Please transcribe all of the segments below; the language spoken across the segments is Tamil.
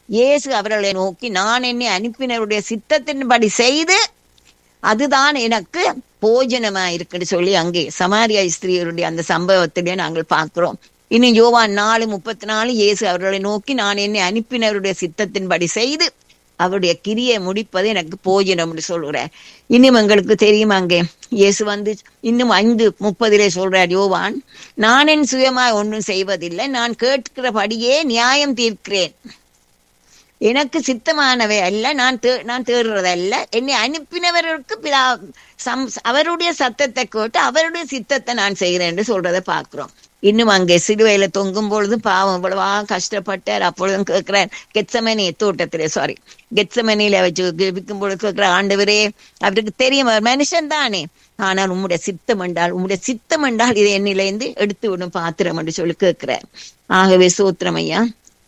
இயேசு அவர்களை நோக்கி நான் என்னை அனுப்பினருடைய சித்தத்தின்படி செய்து அதுதான் எனக்கு போஜனமா இருக்குன்னு சொல்லி அங்கே சமாரியா ஸ்திரீயருடைய அந்த சம்பவத்திலே நாங்கள் பார்க்கிறோம் இன்னும் யோவான் நாலு முப்பத்தி நாலு இயேசு அவர்களை நோக்கி நான் என்னை அனுப்பினருடைய சித்தத்தின்படி செய்து அவருடைய கிரியை முடிப்பது எனக்கு போஜனம்னு சொல்றார் இன்னும் எங்களுக்கு தெரியும் அங்கே இயேசு வந்து இன்னும் ஐந்து முப்பதிலே சொல்றார் யோவான் நான் என் சுயமாய் ஒன்றும் செய்வதில்லை நான் கேட்கிறபடியே நியாயம் தீர்க்கிறேன் எனக்கு சித்தமானவை அல்ல நான் தே நான் தேடுறதல்ல என்னை அனுப்பினவருக்கு பிதா சம் அவருடைய சத்தத்தை கேட்டு அவருடைய சித்தத்தை நான் செய்கிறேன் என்று சொல்றதை பார்க்கிறோம் இன்னும் அங்கே சிலுவையில தொங்கும் பொழுது பாவம் இவ்வளவா கஷ்டப்பட்டார் அப்பொழுதும் கேட்கிறார் கெச்சமனி தோட்டத்திலே சாரி கெச்சமனியில வச்சு விற்கும் பொழுது கேட்கிற ஆண்டவரே அவருக்கு தெரியும் அவர் மனுஷன் தானே ஆனால் உம்முடைய சித்தம் என்றால் உம்முடைய சித்தம் என்றால் இதை என்னிலேருந்து எடுத்து விடும் பாத்திரம் என்று சொல்லி கேட்கிறார் ஆகவே சோத்திரம் ஐயா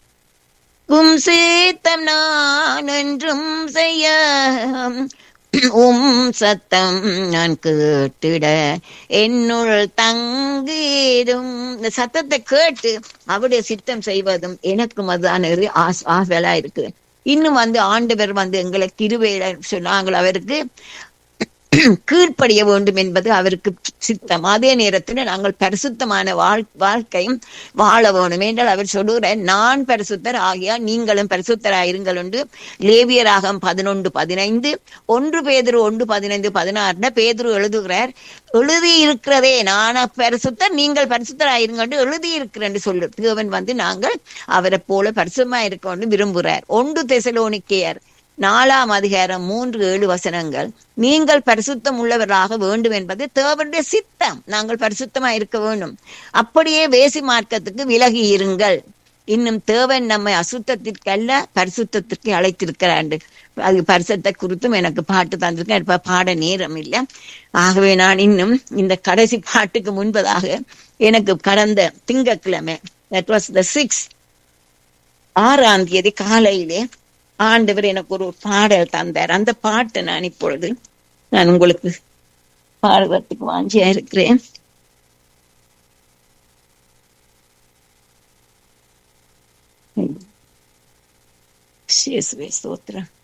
உம் சீத்தம் நான் என்றும் செய்ய உம் சத்தம் நான் கேட்டிட என்னுள் தங்கிடும் இந்த சத்தத்தை கேட்டு அவருடைய சித்தம் செய்வதும் எனக்கும் அதுதான் ஆவலா இருக்கு இன்னும் வந்து ஆண்டவர் வந்து எங்களை கிருவையில சொன்னாங்கள் அவருக்கு கீழ்ப்படிய வேண்டும் என்பது அவருக்கு சித்தம் அதே நேரத்தில் நாங்கள் பரிசுத்தமான வாழ் வாழ்க்கையும் வாழ வேணும் என்றால் அவர் சொல்லுகிறார் நான் பரிசுத்தர் ஆகியா நீங்களும் பரிசுத்தராயிருங்கள் என்று லேவியராகம் பதினொன்று பதினைந்து ஒன்று பேதுரு ஒன்று பதினைந்து பதினாறுல பேதுரு எழுதுகிறார் எழுதி இருக்கிறதே நான் பரிசுத்தர் நீங்கள் பரிசுத்தராயிருங்க என்று எழுதி இருக்கிறேன் சொல்லு தேவன் வந்து நாங்கள் அவரை போல பரிசுமா இருக்க விரும்புகிறார் ஒன்று தெசலோனிக்கையர் நாலாம் அதிகாரம் மூன்று ஏழு வசனங்கள் நீங்கள் பரிசுத்தம் உள்ளவராக வேண்டும் என்பது தேவனுடைய சித்தம் நாங்கள் பரிசுத்தமா இருக்க வேண்டும் அப்படியே வேசி மார்க்கத்துக்கு விலகி இருங்கள் இன்னும் தேவன் நம்மை அசுத்தத்திற்கல்ல பரிசுத்தத்திற்கு அழைத்திருக்கிறாண்டு அது பரிசுத்தை குறித்தும் எனக்கு பாட்டு தந்திருக்கேன் இப்ப பாட நேரம் இல்லை ஆகவே நான் இன்னும் இந்த கடைசி பாட்டுக்கு முன்பதாக எனக்கு கடந்த திங்கக்கிழமை தட் வாஸ் த சிக்ஸ் ஆறாம் தேதி காலையிலே ஆண்டவர் எனக்கு ஒரு பாடல் தந்தார் அந்த பாட்டை நான் இப்பொழுது நான் உங்களுக்கு பாடுவதற்கு வாஞ்சியா இருக்கிறேன் ஸ்தோத்திரம்